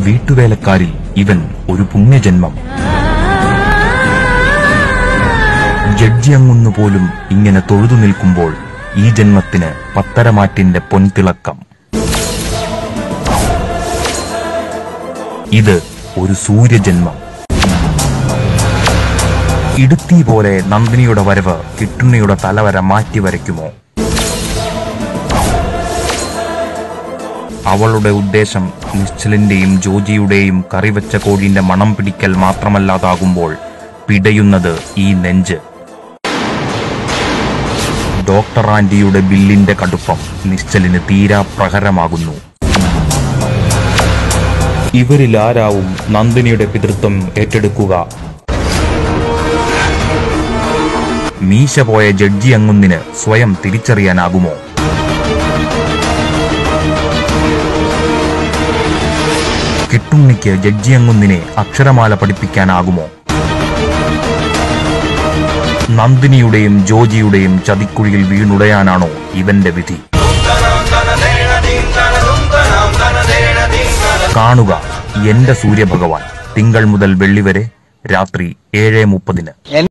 വീട്ടുവേലക്കാരിൽ ഇവൻ ഒരു പുണ്യജന്മം ജഡ്ജി അങ്ങുന്നു പോലും ഇങ്ങനെ തൊഴുതു നിൽക്കുമ്പോൾ ഈ ജന്മത്തിന് പത്തരമാറ്റിന്റെ പൊൻതിളക്കം ഇത് ഒരു സൂര്യജന്മം ഇടുത്തി പോലെ നന്ദിനിയുടെ വരവ് കിട്ടുണ്ണിയുടെ തലവര മാറ്റി വരയ്ക്കുമോ അവളുടെ ഉദ്ദേശം നിശ്ചലിന്റെയും ജോജിയുടെയും കറിവെച്ച കോഴിന്റെ മണം പിടിക്കൽ മാത്രമല്ലാതാകുമ്പോൾ പിടയുന്നത് ഈ നെഞ്ച് ഡോക്ടർ ആന്റിയുടെ ബില്ലിന്റെ കടുപ്പം നിശ്ചലിന് തീരാ പ്രഹരമാകുന്നു ഇവരിൽ ആരാവും നന്ദിനിയുടെ പിതൃത്വം ഏറ്റെടുക്കുക മീശ പോയ ജഡ്ജി അങ്ങുന്നിന് സ്വയം തിരിച്ചറിയാനാകുമോ കിട്ടുണ്ണിക്ക് ജഡ്ജി അങ്ങുന്നിനെ അക്ഷരമാല പഠിപ്പിക്കാനാകുമോ നന്ദിനിയുടെയും ജോജിയുടെയും ചതിക്കുഴിയിൽ വീണുടയാനാണോ ഇവന്റെ വിധി കാണുക എന്റെ സൂര്യഭഗവാൻ തിങ്കൾ മുതൽ വെള്ളി വരെ രാത്രി ഏഴ് മുപ്പതിന്